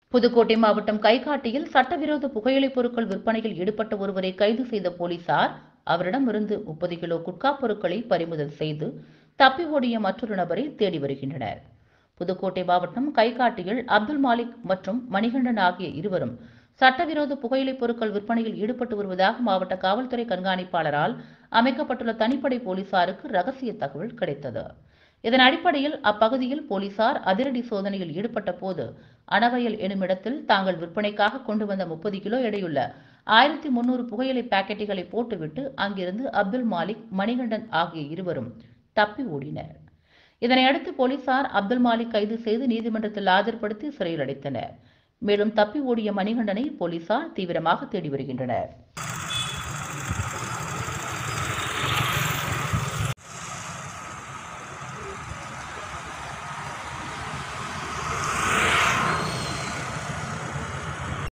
புதுக்கோட்டை மாவட்டம் கைகாட்டியில் சட்டவிரோத புகையிலைப் பொருட்கள் விற்பனையில் ஈடுபட்ட ஒருவரை கைது செய்த போலீசார் அவரிடமிருந்து முப்பது கிலோ குட்கா பொருட்களை பறிமுதல் செய்து தப்பி ஓடிய மற்றொரு நபரை தேடி வருகின்றனர் புதுக்கோட்டை மாவட்டம் கைகாட்டியில் அப்துல் மாலிக் மற்றும் மணிகண்டன் ஆகிய இருவரும் சட்டவிரோத புகையிலைப் பொருட்கள் விற்பனையில் ஈடுபட்டு வருவதாக மாவட்ட காவல்துறை கண்காணிப்பாளரால் அமைக்கப்பட்டுள்ள தனிப்படை போலீசாருக்கு ரகசிய தகவல் கிடைத்தது இதன் அடிப்படையில் அப்பகுதியில் போலீசார் அதிரடி சோதனையில் ஈடுபட்ட போது அணவயல் எனும் இடத்தில் தாங்கள் விற்பனைக்காக கொண்டு வந்த முப்பது கிலோ எடையுள்ள ஆயிரத்தி முன்னூறு புகையிலை பாக்கெட்டுகளை போட்டுவிட்டு அங்கிருந்து அப்துல் மாலிக் மணிகண்டன் ஆகிய இருவரும் தப்பி ஓடினர் இதனையடுத்து போலீசார் அப்துல் மாலிக் கைது செய்து நீதிமன்றத்தில் ஆஜர்படுத்தி சிறையில் அடைத்தனர் மேலும் தப்பி ஓடிய மணிகண்டனை போலீசார் தீவிரமாக தேடி வருகின்றனர்